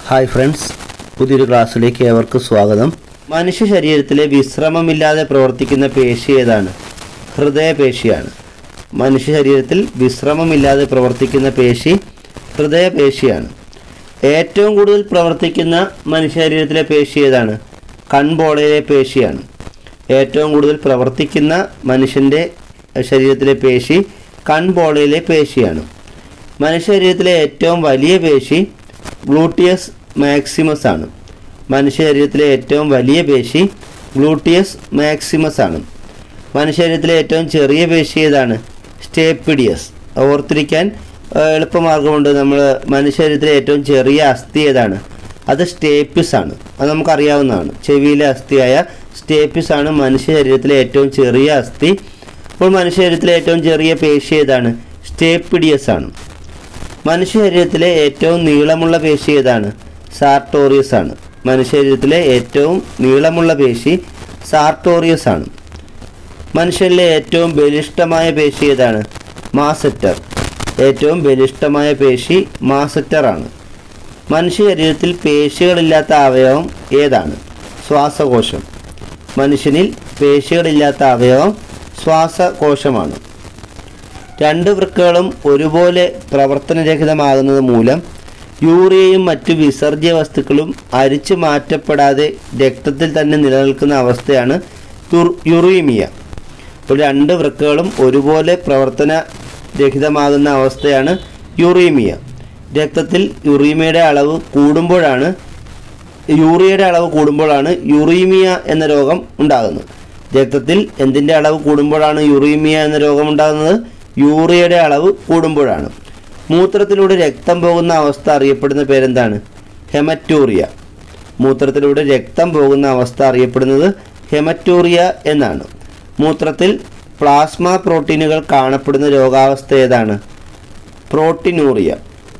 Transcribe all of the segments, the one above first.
hi friends പുതിയൊരു ക്ലാസ്സിലേക്ക് ഏവർക്കും സ്വാഗതം മനുഷ്യ ശരീരത്തിലെ വിശ്രമമില്ലാതെ പ്രവർത്തിക്കുന്ന പേശി ഏതാണ് ഹൃദയപേശിയാണ് മനുഷ്യ ശരീരത്തിൽ വിശ്രമമില്ലാതെ പ്രവർത്തിക്കുന്ന പേശി ഹൃദയപേശിയാണ് ഏറ്റവും കൂടുതൽ പ്രവർത്തിക്കുന്ന മനുഷ്യ ശരീരത്തിലെ പേശി ഏതാണ് കൺപോളയിലെ പേശിയാണ് ഏറ്റവും കൂടുതൽ പ്രവർത്തിക്കുന്ന മനുഷ്യൻ്റെ ശരീരത്തിലെ പേശി കൺപോളയിലെ പേശിയാണ് മനുഷ്യ ശരീരത്തിലെ ഏറ്റവും വലിയ പേശി ഗ്ലൂട്ടിയസ് മാക്സിമസ് ആണ് മനുഷ്യ ശരീരത്തിലെ ഏറ്റവും വലിയ പേശി ഗ്ലൂട്ടിയസ് മാക്സിമസ് ആണ് മനുഷ്യ ശരീരത്തിലെ ഏറ്റവും ചെറിയ പേശി ഏതാണ് സ്റ്റേപ്പിഡിയസ് ഓർത്തിരിക്കാൻ ആ, എളുപ്പമാർഗമുണ്ട് നമ്മൾ മനുഷ്യ ശരീരത്തിലെ ഏറ്റവും ചെറിയ അസ്ഥി ഏതാണ് അത് സ്റ്റേപ്പിസ് ആണ് അത് നമുക്കറിയാവുന്നതാണ് ചെവിയിലെ അസ്ഥിയായ സ്റ്റേപ്പിസ് ആണ് മനുഷ്യ ശരീരത്തിലെ ഏറ്റവും ചെറിയ അസ്ഥി അപ്പോൾ മനുഷ്യ ശരീരത്തിലെ ഏറ്റവും ചെറിയ പേശി ഏതാണ് സ്റ്റേപ്പിഡിയസ് ആണ് മനുഷ്യ ശരീരത്തിലെ ഏറ്റവും നീളമുള്ള പേശി ഏതാണ് സാർട്ടോറിയസ് ആണ് മനുഷ്യ ശരീരത്തിലെ ഏറ്റവും നീളമുള്ള പേശി സാർട്ടോറിയസ് ആണ് മനുഷ്യരിലെ ഏറ്റവും ബലിഷ്ഠമായ പേശി ഏതാണ് മാസറ്റർ ഏറ്റവും ബലിഷ്ഠമായ പേശി മാസറ്റർ ആണ് മനുഷ്യ ശരീരത്തിൽ പേശികളില്ലാത്ത അവയവം ഏതാണ് ശ്വാസകോശം മനുഷ്യനിൽ പേശികളില്ലാത്ത അവയവം ശ്വാസകോശമാണ് രണ്ട് വൃക്കകളും ഒരുപോലെ പ്രവർത്തനരഹിതമാകുന്നത് മൂലം യൂറിയയും മറ്റു വിസർജ്യ വസ്തുക്കളും അരിച്ചു മാറ്റപ്പെടാതെ രക്തത്തിൽ തന്നെ നിലനിൽക്കുന്ന അവസ്ഥയാണ് യുർ- യുറീമിയ ഇപ്പോൾ രണ്ട് വൃക്കകളും ഒരുപോലെ പ്രവർത്തന രഹിതമാകുന്ന അവസ്ഥയാണ് യുറീമിയ രക്തത്തിൽ യുറീമിയയുടെ അളവ് കൂടുമ്പോഴാണ് യൂറിയയുടെ അളവ് കൂടുമ്പോഴാണ് യുറീമിയ എന്ന രോഗം ഉണ്ടാകുന്നത് രക്തത്തിൽ എന്തിൻ്റെ അളവ് കൂടുമ്പോഴാണ് യുറീമിയ എന്ന രോഗം ഉണ്ടാകുന്നത് യൂറിയയുടെ അളവ് കൂടുമ്പോഴാണ് മൂത്രത്തിലൂടെ രക്തം പോകുന്ന അവസ്ഥ അറിയപ്പെടുന്ന പേരെന്താണ് ഹെമറ്റൂറിയ മൂത്രത്തിലൂടെ രക്തം പോകുന്ന അവസ്ഥ അറിയപ്പെടുന്നത് ഹെമറ്റൂറിയ എന്നാണ് മൂത്രത്തിൽ പ്ലാസ്മ പ്രോട്ടീനുകൾ കാണപ്പെടുന്ന രോഗാവസ്ഥ ഏതാണ് പ്രോട്ടീനൂറിയ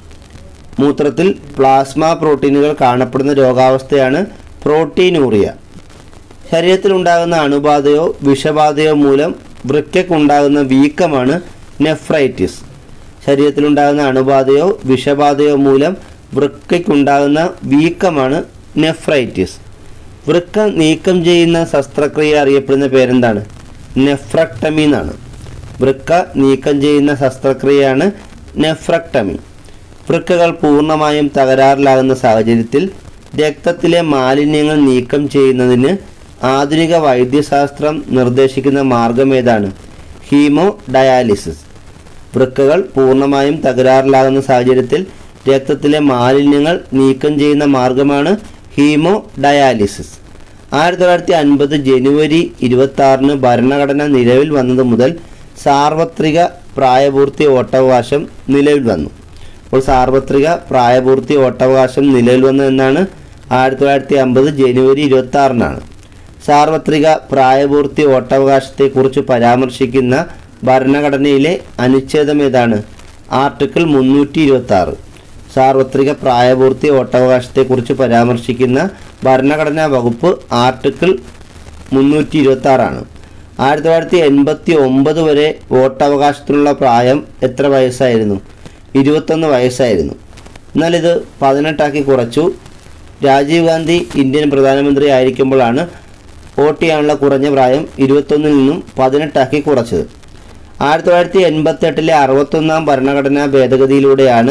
മൂത്രത്തിൽ പ്ലാസ്മ പ്രോട്ടീനുകൾ കാണപ്പെടുന്ന രോഗാവസ്ഥയാണ് പ്രോട്ടീനൂറിയ ശരീരത്തിലുണ്ടാകുന്ന അണുബാധയോ വിഷബാധയോ മൂലം വൃക്കയ്ക്കുണ്ടാകുന്ന വീക്കമാണ് നെഫ്രൈറ്റിസ് ശരീരത്തിലുണ്ടാകുന്ന അണുബാധയോ വിഷബാധയോ മൂലം വൃക്കയ്ക്കുണ്ടാകുന്ന വീക്കമാണ് നെഫ്രൈറ്റിസ് വൃക്ക നീക്കം ചെയ്യുന്ന ശസ്ത്രക്രിയ അറിയപ്പെടുന്ന പേരെന്താണ് നെഫ്രക്ടമി എന്നാണ് വൃക്ക നീക്കം ചെയ്യുന്ന ശസ്ത്രക്രിയയാണ് നെഫ്രക്ടമി വൃക്കകൾ പൂർണ്ണമായും തകരാറിലാകുന്ന സാഹചര്യത്തിൽ രക്തത്തിലെ മാലിന്യങ്ങൾ നീക്കം ചെയ്യുന്നതിന് ആധുനിക വൈദ്യശാസ്ത്രം നിർദ്ദേശിക്കുന്ന മാർഗം ഏതാണ് ഹീമോ ഡയാലിസിസ് വൃക്കകൾ പൂർണ്ണമായും തകരാറിലാകുന്ന സാഹചര്യത്തിൽ രക്തത്തിലെ മാലിന്യങ്ങൾ നീക്കം ചെയ്യുന്ന മാർഗമാണ് ഹീമോ ഡയാലിസിസ് ആയിരത്തി തൊള്ളായിരത്തി അൻപത് ജനുവരി ഇരുപത്തി ആറിന് ഭരണഘടന നിലവിൽ വന്നത് മുതൽ സാർവത്രിക പ്രായപൂർത്തി വോട്ടവകാശം നിലവിൽ വന്നു അപ്പോൾ സാർവത്രിക പ്രായപൂർത്തി വോട്ടവകാശം നിലവിൽ വന്നതെന്നാണ് ആയിരത്തി തൊള്ളായിരത്തി അമ്പത് ജനുവരി ഇരുപത്തി ആറിനാണ് സാർവത്രിക പ്രായപൂർത്തി വോട്ടവകാശത്തെക്കുറിച്ച് പരാമർശിക്കുന്ന ഭരണഘടനയിലെ അനുച്ഛേദം ഏതാണ് ആർട്ടിക്കിൾ മുന്നൂറ്റി ഇരുപത്തി ആറ് സാർവത്രിക പ്രായപൂർത്തി വോട്ടവകാശത്തെക്കുറിച്ച് പരാമർശിക്കുന്ന ഭരണഘടനാ വകുപ്പ് ആർട്ടിക്കിൾ മുന്നൂറ്റി ഇരുപത്തി ആറാണ് ആയിരത്തി തൊള്ളായിരത്തി എൺപത്തി ഒമ്പത് വരെ വോട്ടവകാശത്തിനുള്ള പ്രായം എത്ര വയസ്സായിരുന്നു ഇരുപത്തൊന്ന് വയസ്സായിരുന്നു എന്നാൽ ഇത് പതിനെട്ടാക്കി കുറച്ചു രാജീവ് ഗാന്ധി ഇന്ത്യൻ പ്രധാനമന്ത്രി ആയിരിക്കുമ്പോഴാണ് വോട്ട് ചെയ്യാനുള്ള കുറഞ്ഞ പ്രായം ഇരുപത്തൊന്നിൽ നിന്നും പതിനെട്ടാക്കി കുറച്ചത് ആയിരത്തി തൊള്ളായിരത്തി എൺപത്തി എട്ടിലെ അറുപത്തൊന്നാം ഭരണഘടനാ ഭേദഗതിയിലൂടെയാണ്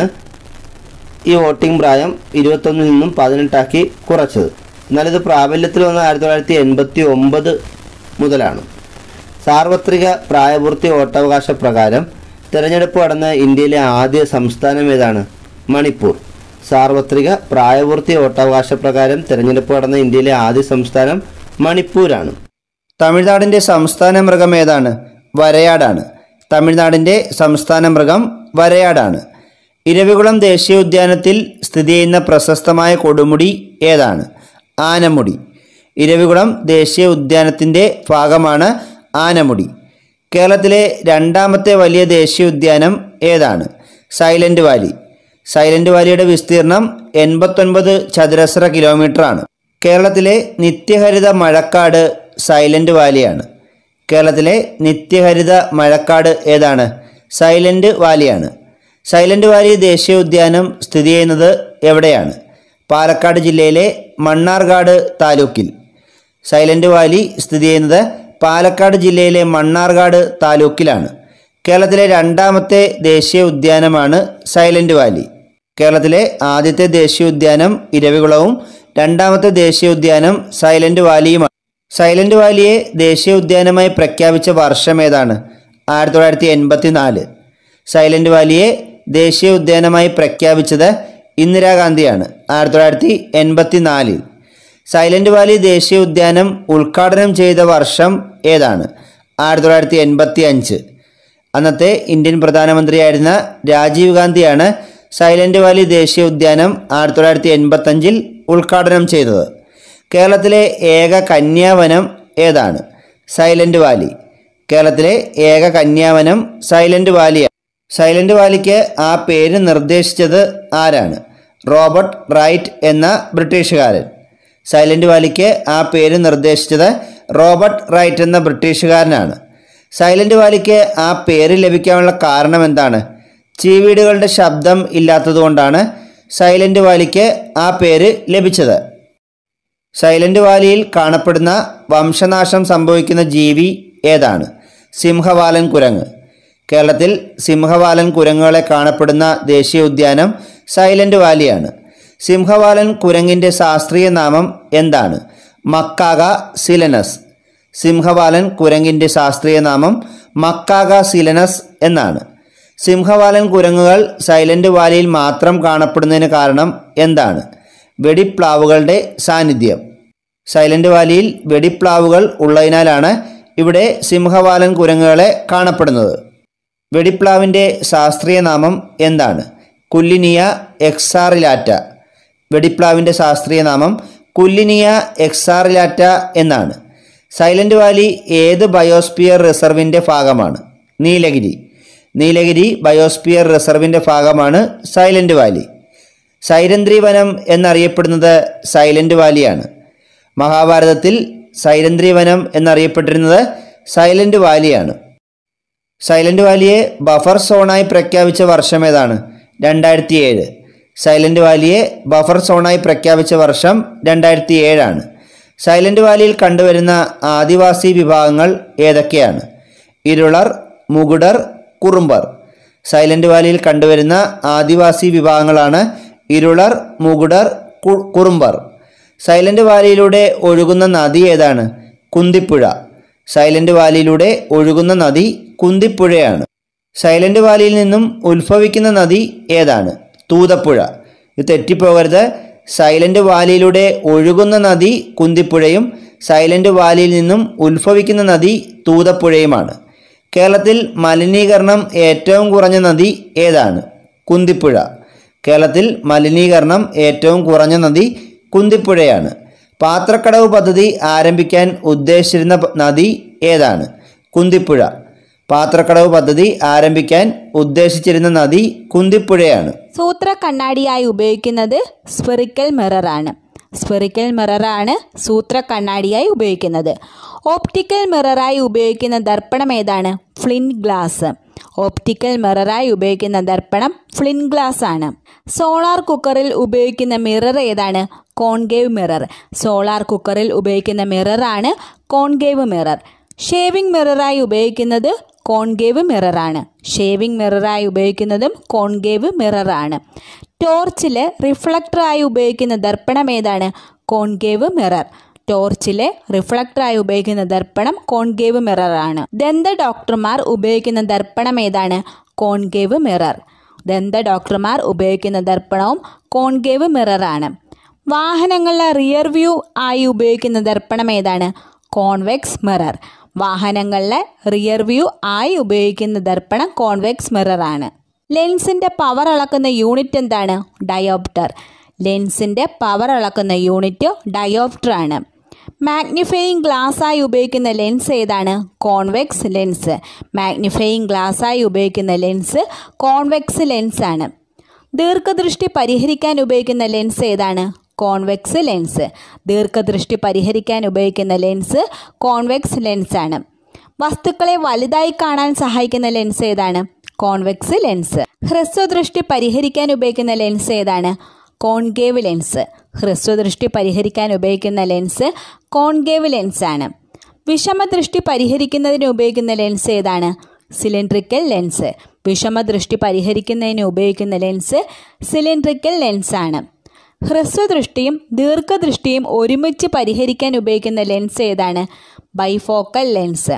ഈ വോട്ടിംഗ് പ്രായം ഇരുപത്തൊന്നിൽ നിന്നും പതിനെട്ടാക്കി കുറച്ചത് എന്നാൽ ഇത് പ്രാബല്യത്തിൽ വന്ന ആയിരത്തി തൊള്ളായിരത്തി എൺപത്തി ഒമ്പത് മുതലാണ് സാർവത്രിക പ്രായപൂർത്തി വോട്ടവകാശ പ്രകാരം തിരഞ്ഞെടുപ്പ് നടന്ന ഇന്ത്യയിലെ ആദ്യ സംസ്ഥാനം ഏതാണ് മണിപ്പൂർ സാർവത്രിക പ്രായപൂർത്തി വോട്ടവകാശ പ്രകാരം തിരഞ്ഞെടുപ്പ് നടന്ന ഇന്ത്യയിലെ ആദ്യ സംസ്ഥാനം മണിപ്പൂരാണ് തമിഴ്നാടിൻ്റെ സംസ്ഥാന മൃഗം ഏതാണ് വരയാടാണ് തമിഴ്നാടിൻ്റെ സംസ്ഥാന മൃഗം വരയാടാണ് ഇരവികുളം ദേശീയോദ്യാനത്തിൽ സ്ഥിതി ചെയ്യുന്ന പ്രശസ്തമായ കൊടുമുടി ഏതാണ് ആനമുടി ഇരവികുളം ദേശീയ ഉദ്യാനത്തിൻ്റെ ഭാഗമാണ് ആനമുടി കേരളത്തിലെ രണ്ടാമത്തെ വലിയ ദേശീയോദ്യാനം ഏതാണ് സൈലന്റ് വാലി സൈലന്റ് വാലിയുടെ വിസ്തീർണം എൺപത്തൊൻപത് ചതുരശ്ര കിലോമീറ്ററാണ് കേരളത്തിലെ നിത്യഹരിത മഴക്കാട് സൈലന്റ് വാലിയാണ് കേരളത്തിലെ നിത്യഹരിത മഴക്കാട് ഏതാണ് സൈലന്റ് വാലിയാണ് സൈലന്റ് വാലി ദേശീയോദ്യാനം സ്ഥിതി ചെയ്യുന്നത് എവിടെയാണ് പാലക്കാട് ജില്ലയിലെ മണ്ണാർക്കാട് താലൂക്കിൽ സൈലന്റ് വാലി സ്ഥിതി ചെയ്യുന്നത് പാലക്കാട് ജില്ലയിലെ മണ്ണാർക്കാട് താലൂക്കിലാണ് കേരളത്തിലെ രണ്ടാമത്തെ ദേശീയ ഉദ്യാനമാണ് സൈലന്റ് വാലി കേരളത്തിലെ ആദ്യത്തെ ദേശീയ ഉദ്യാനം ഇരവികുളവും രണ്ടാമത്തെ ദേശീയ ഉദ്യാനം സൈലന്റ് വാലിയുമാണ് സൈലന്റ് വാലിയെ ദേശീയ ഉദ്യാനമായി പ്രഖ്യാപിച്ച വർഷം ഏതാണ് ആയിരത്തി തൊള്ളായിരത്തി എൺപത്തി നാല് സൈലന്റ് വാലിയെ ദേശീയ ഉദ്യാനമായി പ്രഖ്യാപിച്ചത് ഇന്ദിരാഗാന്ധിയാണ് ആയിരത്തി തൊള്ളായിരത്തി എൺപത്തി നാലിൽ സൈലന്റ് വാലി ദേശീയ ഉദ്യാനം ഉദ്ഘാടനം ചെയ്ത വർഷം ഏതാണ് ആയിരത്തി തൊള്ളായിരത്തി എൺപത്തി അഞ്ച് അന്നത്തെ ഇന്ത്യൻ പ്രധാനമന്ത്രിയായിരുന്ന രാജീവ് ഗാന്ധിയാണ് സൈലന്റ് വാലി ദേശീയ ഉദ്യാനം ആയിരത്തി തൊള്ളായിരത്തി എൺപത്തഞ്ചിൽ ഉദ്ഘാടനം ചെയ്തത് കേരളത്തിലെ ഏക കന്യാവനം ഏതാണ് സൈലന്റ് വാലി കേരളത്തിലെ ഏക കന്യാവനം സൈലന്റ് വാലിയാണ് സൈലന്റ് വാലിക്ക് ആ പേര് നിർദ്ദേശിച്ചത് ആരാണ് റോബർട്ട് റൈറ്റ് എന്ന ബ്രിട്ടീഷുകാരൻ സൈലന്റ് വാലിക്ക് ആ പേര് നിർദ്ദേശിച്ചത് റോബർട്ട് റൈറ്റ് എന്ന ബ്രിട്ടീഷുകാരനാണ് സൈലന്റ് വാലിക്ക് ആ പേര് ലഭിക്കാനുള്ള കാരണം എന്താണ് ചീവീടുകളുടെ ശബ്ദം ഇല്ലാത്തതുകൊണ്ടാണ് സൈലന്റ് വാലിക്ക് ആ പേര് ലഭിച്ചത് സൈലന്റ് വാലിയിൽ കാണപ്പെടുന്ന വംശനാശം സംഭവിക്കുന്ന ജീവി ഏതാണ് സിംഹവാലൻ കുരങ്ങ് കേരളത്തിൽ സിംഹവാലൻ കുരങ്ങുകളെ കാണപ്പെടുന്ന ദേശീയ ഉദ്യാനം സൈലന്റ് വാലിയാണ് സിംഹവാലൻ കുരങ്ങിൻ്റെ ശാസ്ത്രീയ നാമം എന്താണ് മക്കാക സിലനസ് സിംഹവാലൻ കുരങ്ങിൻ്റെ ശാസ്ത്രീയ നാമം മക്കാക സിലനസ് എന്നാണ് സിംഹവാലൻ കുരങ്ങുകൾ സൈലന്റ് വാലിയിൽ മാത്രം കാണപ്പെടുന്നതിന് കാരണം എന്താണ് വെടിപ്ലാവുകളുടെ സാന്നിധ്യം സൈലന്റ് വാലിയിൽ വെടിപ്ലാവുകൾ ഉള്ളതിനാലാണ് ഇവിടെ സിംഹവാലൻ കുരങ്ങുകളെ കാണപ്പെടുന്നത് വെടിപ്ലാവിൻ്റെ ശാസ്ത്രീയ നാമം എന്താണ് കുല്ലിനിയ എക്സാറിലാറ്റ വെടിപ്ലാവിൻ്റെ ശാസ്ത്രീയ നാമം കുല്ലിനിയ എക്സാറിലാറ്റ എന്നാണ് സൈലന്റ് വാലി ഏത് ബയോസ്പിയർ റിസർവിൻ്റെ ഭാഗമാണ് നീലഗിരി നീലഗിരി ബയോസ്പിയർ റിസർവിൻ്റെ ഭാഗമാണ് സൈലന്റ് വാലി സൈരന്ത്രി വനം എന്നറിയപ്പെടുന്നത് സൈലന്റ് വാലിയാണ് മഹാഭാരതത്തിൽ സൈരന്ത്രി വനം എന്നറിയപ്പെട്ടിരുന്നത് സൈലന്റ് വാലിയാണ് സൈലന്റ് വാലിയെ ബഫർ സോണായി പ്രഖ്യാപിച്ച വർഷം ഏതാണ് രണ്ടായിരത്തി ഏഴ് സൈലന്റ് വാലിയെ ബഫർ സോണായി പ്രഖ്യാപിച്ച വർഷം രണ്ടായിരത്തി ഏഴാണ് സൈലന്റ് വാലിയിൽ കണ്ടുവരുന്ന ആദിവാസി വിഭാഗങ്ങൾ ഏതൊക്കെയാണ് ഇരുളർ മുകുടർ കുറുമ്പർ സൈലന്റ് വാലിയിൽ കണ്ടുവരുന്ന ആദിവാസി വിഭാഗങ്ങളാണ് ഇരുളർ മുകുടർ കു- കുറുമ്പർ സൈലന്റ് വാലിയിലൂടെ ഒഴുകുന്ന നദി ഏതാണ് കുന്തിപ്പുഴ സൈലന്റ് വാലിയിലൂടെ ഒഴുകുന്ന നദി കുന്തിപ്പുഴയാണ് സൈലന്റ് വാലിയിൽ നിന്നും ഉത്ഭവിക്കുന്ന നദി ഏതാണ് തൂതപ്പുഴ ഇത് തെറ്റിപ്പോകരുത് സൈലന്റ് വാലിയിലൂടെ ഒഴുകുന്ന നദി കുന്തിപ്പുഴയും സൈലന്റ് വാലിയിൽ നിന്നും ഉത്ഭവിക്കുന്ന നദി തൂതപ്പുഴയുമാണ് കേരളത്തിൽ മലിനീകരണം ഏറ്റവും കുറഞ്ഞ നദി ഏതാണ് കുന്തിപ്പുഴ കേരളത്തിൽ മലിനീകരണം ഏറ്റവും കുറഞ്ഞ നദി കുന്തിപ്പുഴയാണ് പാത്രക്കടവ് പദ്ധതി ആരംഭിക്കാൻ ഉദ്ദേശിച്ചിരുന്ന പ- നദി ഏതാണ് കുന്തിപ്പുഴ പാത്രക്കടവ് പദ്ധതി ആരംഭിക്കാൻ ഉദ്ദേശിച്ചിരുന്ന നദി കുന്തിപ്പുഴയാണ് സൂത്ര കണ്ണാടിയായി ഉപയോഗിക്കുന്നത് സ്പെറിക്കൽ മിററാണ് സ്പെറിക്കൽ മിററാണ് സൂത്ര കണ്ണാടിയായി ഉപയോഗിക്കുന്നത് ഓപ്റ്റിക്കൽ മിററായി ഉപയോഗിക്കുന്ന ദർപ്പണം ഏതാണ് ഫ്ലിൻ ഗ്ലാസ് ഓപ്റ്റിക്കൽ മിററായി ഉപയോഗിക്കുന്ന ദർപ്പണം ഫ്ലിൻ ഗ്ലാസ് ആണ് സോളാർ കുക്കറിൽ ഉപയോഗിക്കുന്ന മിറർ ഏതാണ് കോൺഗേവ് മിറർ സോളാർ കുക്കറിൽ ഉപയോഗിക്കുന്ന മിററാണ് കോൺഗേവ് മിറർ ഷേവിംഗ് മിററായി ഉപയോഗിക്കുന്നത് കോൺഗേവ് മിററാണ് ഷേവിംഗ് മിററായി ഉപയോഗിക്കുന്നതും കോൺഗേവ് മിററാണ് ടോർച്ചിൽ റിഫ്ലക്ടറായി ഉപയോഗിക്കുന്ന ദർപ്പണം ഏതാണ് കോൺഗേവ് മിറർ ടോർച്ചിൽ റിഫ്ലക്ടറായി ഉപയോഗിക്കുന്ന ദർപ്പണം കോൺഗേവ് മിററാണ് ദന്ത ഡോക്ടർമാർ ഉപയോഗിക്കുന്ന ദർപ്പണം ഏതാണ് കോൺഗേവ് മിറർ ദന്ത ഡോക്ടർമാർ ഉപയോഗിക്കുന്ന ദർപ്പണവും കോൺഗേവ് മിററാണ് വാഹനങ്ങളിലെ റിയർ വ്യൂ ആയി ഉപയോഗിക്കുന്ന ദർപ്പണം ഏതാണ് കോൺവെക്സ് മിറർ വാഹനങ്ങളിലെ റിയർ വ്യൂ ആയി ഉപയോഗിക്കുന്ന ദർപ്പണം കോൺവെക്സ് മിറർ ആണ് ലെൻസിൻ്റെ പവർ അളക്കുന്ന യൂണിറ്റ് എന്താണ് ഡയോപ്റ്റർ ലെൻസിൻ്റെ പവർ അളക്കുന്ന യൂണിറ്റ് ഡയോപ്റ്റർ ആണ് മാഗ്നിഫൈയിങ് ഗ്ലാസ്സായി ഉപയോഗിക്കുന്ന ലെൻസ് ഏതാണ് കോൺവെക്സ് ലെൻസ് മാഗ്നിഫൈയിങ് ഗ്ലാസ്സായി ഉപയോഗിക്കുന്ന ലെൻസ് കോൺവെക്സ് ലെൻസ് ആണ് ദീർഘദൃഷ്ടി പരിഹരിക്കാൻ ഉപയോഗിക്കുന്ന ലെൻസ് ഏതാണ് കോൺവെക്സ് ലെൻസ് ദീർഘദൃഷ്ടി പരിഹരിക്കാൻ ഉപയോഗിക്കുന്ന ലെൻസ് കോൺവെക്സ് ലെൻസ് ആണ് വസ്തുക്കളെ വലുതായി കാണാൻ സഹായിക്കുന്ന ലെൻസ് ഏതാണ് കോൺവെക്സ് ലെൻസ് ഹ്രസ്വദൃഷ്ടി പരിഹരിക്കാൻ ഉപയോഗിക്കുന്ന ലെൻസ് ഏതാണ് കോൺകേവ് ലെൻസ് ഹ്രസ്വദൃഷ്ടി പരിഹരിക്കാൻ ഉപയോഗിക്കുന്ന ലെൻസ് കോൺകേവ് ലെൻസാണ് വിഷമദൃഷ്ടി പരിഹരിക്കുന്നതിന് ഉപയോഗിക്കുന്ന ലെൻസ് ഏതാണ് സിലിണ്ട്രിക്കൽ ലെൻസ് വിഷമദൃഷ്ടി പരിഹരിക്കുന്നതിന് ഉപയോഗിക്കുന്ന ലെൻസ് സിലിണ്ട്രിക്കൽ ലെൻസാണ് ഹ്രസ്വദൃഷ്ടിയും ദീർഘദൃഷ്ടിയും ഒരുമിച്ച് പരിഹരിക്കാൻ ഉപയോഗിക്കുന്ന ലെൻസ് ഏതാണ് ബൈഫോക്കൽ ലെൻസ്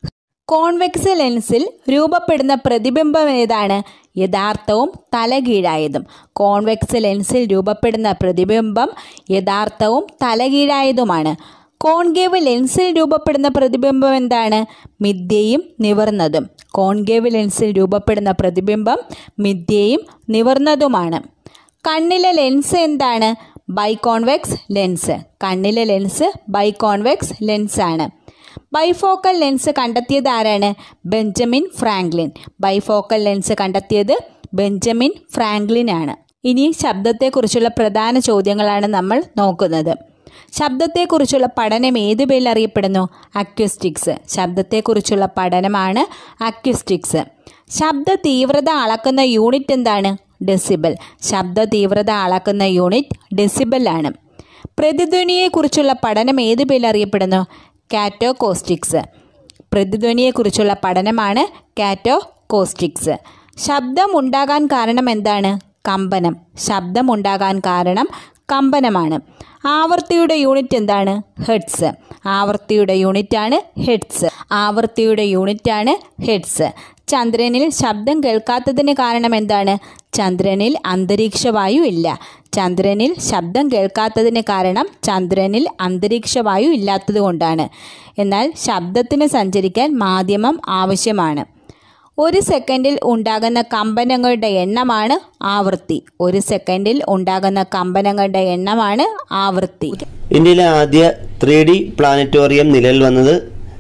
കോൺവെക്സ് ലെൻസിൽ രൂപപ്പെടുന്ന പ്രതിബിംബം ഏതാണ് യഥാർത്ഥവും തലകീഴായതും കോൺവെക്സ് ലെൻസിൽ രൂപപ്പെടുന്ന പ്രതിബിംബം യഥാർത്ഥവും തലകീഴായതുമാണ് കോൺകേവ് ലെൻസിൽ രൂപപ്പെടുന്ന പ്രതിബിംബം എന്താണ് മിഥ്യയും നിവർന്നതും കോൺകേവ് ലെൻസിൽ രൂപപ്പെടുന്ന പ്രതിബിംബം മിഥ്യയും നിവർന്നതുമാണ് കണ്ണിലെ ലെൻസ് എന്താണ് ബൈകോൺവെക്സ് ലെൻസ് കണ്ണിലെ ലെൻസ് ബൈകോൺവെക്സ് ലെൻസാണ് ബൈഫോക്കൽ ലെൻസ് കണ്ടെത്തിയത് ആരാണ് ബെഞ്ചമിൻ ഫ്രാങ്ക്ലിൻ ബൈഫോക്കൽ ലെൻസ് കണ്ടെത്തിയത് ബെഞ്ചമിൻ ഫ്രാങ്ക്ലിൻ ആണ് ഇനി ശബ്ദത്തെക്കുറിച്ചുള്ള പ്രധാന ചോദ്യങ്ങളാണ് നമ്മൾ നോക്കുന്നത് ശബ്ദത്തെക്കുറിച്ചുള്ള പഠനം ഏത് പേരിൽ അറിയപ്പെടുന്നു അക്വസ്റ്റിക്സ് ശബ്ദത്തെക്കുറിച്ചുള്ള പഠനമാണ് അക്വസ്റ്റിക്സ് ശബ്ദ തീവ്രത അളക്കുന്ന യൂണിറ്റ് എന്താണ് ഡെസിബൽ ശബ്ദ തീവ്രത അളക്കുന്ന യൂണിറ്റ് ഡെസിബൽ ആണ് പ്രതിധ്വനിയെക്കുറിച്ചുള്ള പഠനം ഏത് പേരിൽ അറിയപ്പെടുന്നു കാറ്റോകോസ്റ്റിക്സ് പ്രതിധ്വനിയെക്കുറിച്ചുള്ള പഠനമാണ് കാറ്റോകോസ്റ്റിക്സ് ശബ്ദം ഉണ്ടാകാൻ കാരണം എന്താണ് കമ്പനം ശബ്ദം ഉണ്ടാകാൻ കാരണം കമ്പനമാണ് ആവർത്തിയുടെ യൂണിറ്റ് എന്താണ് ഹെഡ്സ് ആവർത്തിയുടെ യൂണിറ്റാണ് ഹെഡ്സ് ആവർത്തിയുടെ യൂണിറ്റാണ് ഹെഡ്സ് ചന്ദ്രനിൽ ശബ്ദം കേൾക്കാത്തതിന് കാരണം എന്താണ് ചന്ദ്രനിൽ അന്തരീക്ഷവായു ഇല്ല ചന്ദ്രനിൽ ശബ്ദം കേൾക്കാത്തതിന് കാരണം ചന്ദ്രനിൽ അന്തരീക്ഷവായു ഇല്ലാത്തത് കൊണ്ടാണ് എന്നാൽ ശബ്ദത്തിന് സഞ്ചരിക്കാൻ മാധ്യമം ആവശ്യമാണ് ഒരു സെക്കൻഡിൽ ഉണ്ടാകുന്ന കമ്പനങ്ങളുടെ എണ്ണമാണ് ആവൃത്തി ഒരു സെക്കൻഡിൽ ഉണ്ടാകുന്ന കമ്പനങ്ങളുടെ എണ്ണമാണ് ആവൃത്തി ഇന്ത്യയിലെ ആദ്യ ത്രീ ഡി പ്ലാനറ്റോറിയം നിലവിൽ വന്നത്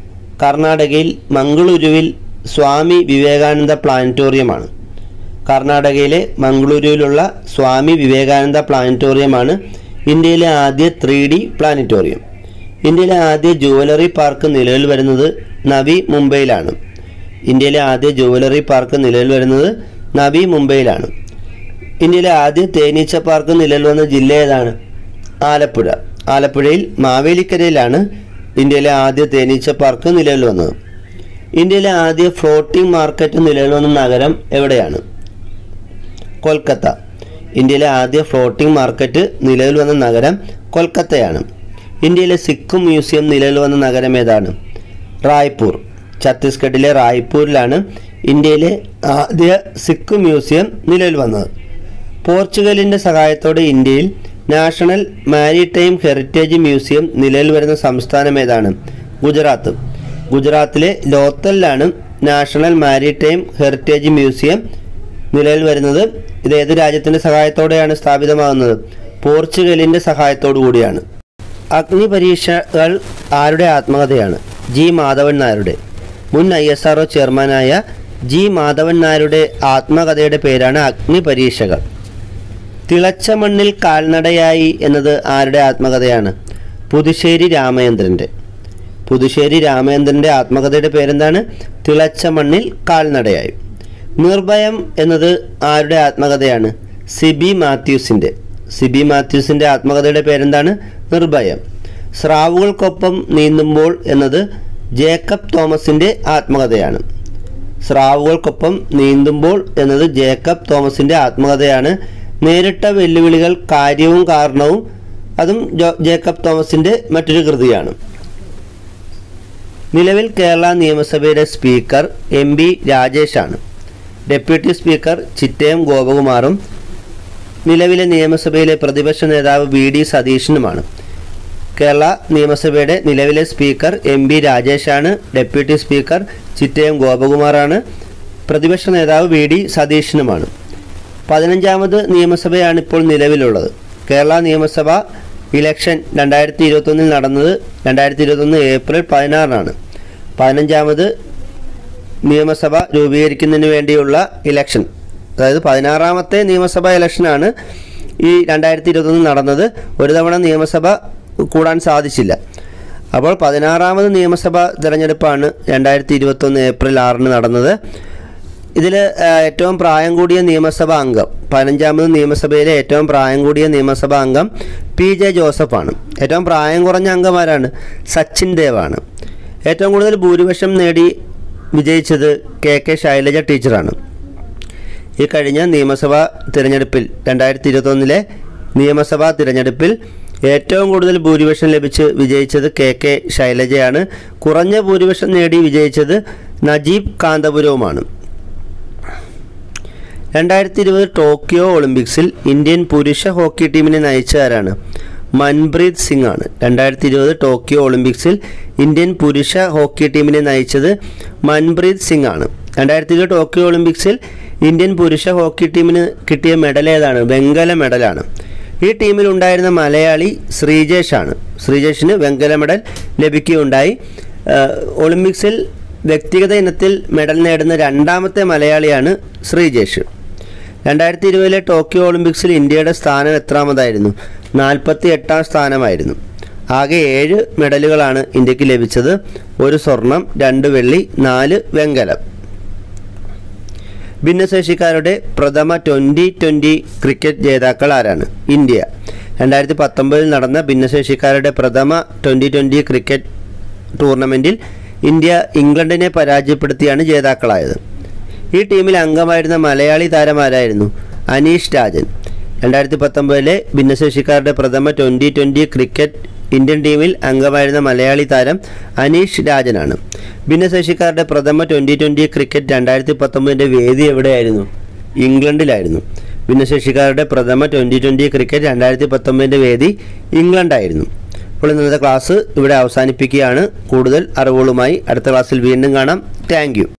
കർണാടകയിൽ മംഗളൂരുവിൽ സ്വാമി വിവേകാനന്ദ പ്ലാനറ്റോറിയമാണ് കർണാടകയിലെ മംഗളൂരുവിലുള്ള സ്വാമി വിവേകാനന്ദ പ്ലാനറ്റോറിയമാണ് ഇന്ത്യയിലെ ആദ്യ ത്രീ ഡി പ്ലാനറ്റോറിയം ഇന്ത്യയിലെ ആദ്യ ജുവലറി പാർക്ക് നിലവിൽ വരുന്നത് നവി മുംബൈയിലാണ് ഇന്ത്യയിലെ ആദ്യ ജുവലറി പാർക്ക് നിലവിൽ വരുന്നത് നവി മുംബൈയിലാണ് ഇന്ത്യയിലെ ആദ്യ തേനീച്ച പാർക്ക് നിലവിൽ വന്ന ജില്ല ഏതാണ് ആലപ്പുഴ ആലപ്പുഴയിൽ മാവേലിക്കരയിലാണ് ഇന്ത്യയിലെ ആദ്യ തേനീച്ച പാർക്ക് നിലവിൽ വന്നത് ഇന്ത്യയിലെ ആദ്യ ഫ്ലോട്ടിംഗ് മാർക്കറ്റ് നിലവിൽ വന്ന നഗരം എവിടെയാണ് കൊൽക്കത്ത ഇന്ത്യയിലെ ആദ്യ ഫ്ലോട്ടിംഗ് മാർക്കറ്റ് നിലവിൽ വന്ന നഗരം കൊൽക്കത്തയാണ് ഇന്ത്യയിലെ സിഖ് മ്യൂസിയം നിലവിൽ വന്ന നഗരം ഏതാണ് റായ്പൂർ ഛത്തീസ്ഗഡിലെ റായ്പൂരിലാണ് ഇന്ത്യയിലെ ആദ്യ സിഖ് മ്യൂസിയം നിലവിൽ വന്നത് പോർച്ചുഗലിൻ്റെ സഹായത്തോടെ ഇന്ത്യയിൽ നാഷണൽ മാരിടൈം ഹെറിറ്റേജ് മ്യൂസിയം നിലവിൽ വരുന്ന സംസ്ഥാനം ഏതാണ് ഗുജറാത്ത് ഗുജറാത്തിലെ ലോത്തലിലാണ് നാഷണൽ മാരിടൈം ഹെറിറ്റേജ് മ്യൂസിയം നിലവിൽ വരുന്നത് ഇത് ഏത് രാജ്യത്തിൻ്റെ സഹായത്തോടെയാണ് സ്ഥാപിതമാകുന്നത് പോർച്ചുഗലിൻ്റെ സഹായത്തോടു കൂടിയാണ് അഗ്നി പരീക്ഷകൾ ആരുടെ ആത്മകഥയാണ് ജി മാധവൻ നായരുടെ മുൻ ഐ എസ് ആർ ചെയർമാനായ ജി മാധവൻ നായരുടെ ആത്മകഥയുടെ പേരാണ് അഗ്നി പരീക്ഷകൾ തിളച്ച മണ്ണിൽ കാൽനടയായി എന്നത് ആരുടെ ആത്മകഥയാണ് പുതുശ്ശേരി രാമചന്ദ്രൻ്റെ പുതുശ്ശേരി രാമചന്ദ്രൻ്റെ ആത്മകഥയുടെ പേരെന്താണ് തിളച്ച മണ്ണിൽ കാൽനടയായി നിർഭയം എന്നത് ആരുടെ ആത്മകഥയാണ് സിബി മാത്യൂസിൻ്റെ സിബി മാത്യൂസിൻ്റെ ആത്മകഥയുടെ പേരെന്താണ് നിർഭയം സ്രാവുകൾക്കൊപ്പം നീന്തുമ്പോൾ എന്നത് ജേക്കബ് തോമസിൻ്റെ ആത്മകഥയാണ് സ്രാവുകൾക്കൊപ്പം നീന്തുമ്പോൾ എന്നത് ജേക്കബ് തോമസിൻ്റെ ആത്മകഥയാണ് നേരിട്ട വെല്ലുവിളികൾ കാര്യവും കാരണവും അതും ജോ ജേക്കബ് തോമസിൻ്റെ മറ്റൊരു കൃതിയാണ് നിലവിൽ കേരള നിയമസഭയുടെ സ്പീക്കർ എം ബി രാജേഷാണ് ഡെപ്യൂട്ടി സ്പീക്കർ ചിറ്റയം ഗോപകുമാറും നിലവിലെ നിയമസഭയിലെ പ്രതിപക്ഷ നേതാവ് വി ഡി സതീശനുമാണ് കേരള നിയമസഭയുടെ നിലവിലെ സ്പീക്കർ എം ബി രാജേഷാണ് ഡെപ്യൂട്ടി സ്പീക്കർ ചിറ്റയം ഗോപകുമാറാണ് പ്രതിപക്ഷ നേതാവ് വി ഡി സതീശനുമാണ് പതിനഞ്ചാമത് നിയമസഭയാണ് ഇപ്പോൾ നിലവിലുള്ളത് കേരള നിയമസഭ ഇലക്ഷൻ രണ്ടായിരത്തി ഇരുപത്തൊന്നിൽ നടന്നത് രണ്ടായിരത്തി ഇരുപത്തൊന്ന് ഏപ്രിൽ പതിനാറിനാണ് പതിനഞ്ചാമത് നിയമസഭ രൂപീകരിക്കുന്നതിന് വേണ്ടിയുള്ള ഇലക്ഷൻ അതായത് പതിനാറാമത്തെ നിയമസഭാ ഇലക്ഷനാണ് ഈ രണ്ടായിരത്തി ഇരുപത്തൊന്നിൽ നടന്നത് ഒരു തവണ നിയമസഭ കൂടാൻ സാധിച്ചില്ല അപ്പോൾ പതിനാറാമത് നിയമസഭാ തിരഞ്ഞെടുപ്പാണ് രണ്ടായിരത്തി ഇരുപത്തൊന്ന് ഏപ്രിൽ ആറിന് നടന്നത് ഇതിൽ ഏറ്റവും പ്രായം കൂടിയ നിയമസഭാ അംഗം പതിനഞ്ചാമത് നിയമസഭയിലെ ഏറ്റവും പ്രായം കൂടിയ നിയമസഭാ അംഗം പി ജെ ജോസഫാണ് ഏറ്റവും പ്രായം കുറഞ്ഞ അംഗമാരാണ് സച്ചിൻ ദേവാണ് ഏറ്റവും കൂടുതൽ ഭൂരിപക്ഷം നേടി വിജയിച്ചത് കെ കെ ശൈലജ ടീച്ചറാണ് ഈ കഴിഞ്ഞ നിയമസഭാ തിരഞ്ഞെടുപ്പിൽ രണ്ടായിരത്തി ഇരുപത്തൊന്നിലെ നിയമസഭാ തിരഞ്ഞെടുപ്പിൽ ഏറ്റവും കൂടുതൽ ഭൂരിപക്ഷം ലഭിച്ച് വിജയിച്ചത് കെ കെ ശൈലജയാണ് കുറഞ്ഞ ഭൂരിപക്ഷം നേടി വിജയിച്ചത് നജീബ് കാന്തപുരവുമാണ് രണ്ടായിരത്തി ഇരുപത് ടോക്കിയോ ഒളിമ്പിക്സിൽ ഇന്ത്യൻ പുരുഷ ഹോക്കി ടീമിനെ നയിച്ച ആരാണ് മൻപ്രീത് സിംഗ് ആണ് രണ്ടായിരത്തി ഇരുപത് ടോക്കിയോ ഒളിമ്പിക്സിൽ ഇന്ത്യൻ പുരുഷ ഹോക്കി ടീമിനെ നയിച്ചത് മൻപ്രീത് സിംഗ് ആണ് രണ്ടായിരത്തി ഇരുപത് ടോക്കിയോ ഒളിമ്പിക്സിൽ ഇന്ത്യൻ പുരുഷ ഹോക്കി ടീമിന് കിട്ടിയ മെഡൽ ഏതാണ് വെങ്കല മെഡലാണ് ഈ ടീമിൽ ഉണ്ടായിരുന്ന മലയാളി ശ്രീജേഷാണ് ശ്രീജേഷിന് വെങ്കല മെഡൽ ലഭിക്കുകയുണ്ടായി ഏഹ് ഒളിമ്പിക്സിൽ വ്യക്തിഗത ഇനത്തിൽ മെഡൽ നേടുന്ന രണ്ടാമത്തെ മലയാളിയാണ് ശ്രീജേഷ് രണ്ടായിരത്തി ഇരുപതിലെ ടോക്കിയോ ഒളിമ്പിക്സിൽ ഇന്ത്യയുടെ സ്ഥാനം എത്രാമതായിരുന്നു നാൽപ്പത്തി എട്ടാം സ്ഥാനമായിരുന്നു ആകെ ഏഴ് മെഡലുകളാണ് ഇന്ത്യക്ക് ലഭിച്ചത് ഒരു സ്വർണം രണ്ട് വെള്ളി നാല് വെങ്കലം ഭിന്നശേഷിക്കാരുടെ പ്രഥമ ട്വൻ്റി ട്വൻ്റി ക്രിക്കറ്റ് ജേതാക്കൾ ആരാണ് ഇന്ത്യ രണ്ടായിരത്തി പത്തൊമ്പതിൽ നടന്ന ഭിന്നശേഷിക്കാരുടെ പ്രഥമ ട്വൻ്റി ട്വൻ്റി ക്രിക്കറ്റ് ടൂർണമെൻറ്റിൽ ഇന്ത്യ ഇംഗ്ലണ്ടിനെ പരാജയപ്പെടുത്തിയാണ് ജേതാക്കളായത് ഈ ടീമിൽ അംഗമായിരുന്ന മലയാളി താരമാരായിരുന്നു അനീഷ് രാജൻ രണ്ടായിരത്തി പത്തൊമ്പതിലെ ഭിന്നശേഷിക്കാരുടെ പ്രഥമ ട്വൻ്റി ട്വൻ്റി ക്രിക്കറ്റ് ഇന്ത്യൻ ടീമിൽ അംഗമായിരുന്ന മലയാളി താരം അനീഷ് രാജനാണ് ഭിന്നശേഷിക്കാരുടെ പ്രഥമ ട്വൻ്റി ട്വൻ്റി ക്രിക്കറ്റ് രണ്ടായിരത്തി പത്തൊമ്പതിൻ്റെ വേദി എവിടെയായിരുന്നു ഇംഗ്ലണ്ടിലായിരുന്നു ഭിന്നശേഷിക്കാരുടെ പ്രഥമ ട്വൻ്റി ട്വൻ്റി ക്രിക്കറ്റ് രണ്ടായിരത്തി പത്തൊമ്പതിൻ്റെ വേദി ഇംഗ്ലണ്ടായിരുന്നു അപ്പോൾ ഇന്നത്തെ ക്ലാസ് ഇവിടെ അവസാനിപ്പിക്കുകയാണ് കൂടുതൽ അറിവുകളുമായി അടുത്ത ക്ലാസ്സിൽ വീണ്ടും കാണാം താങ്ക്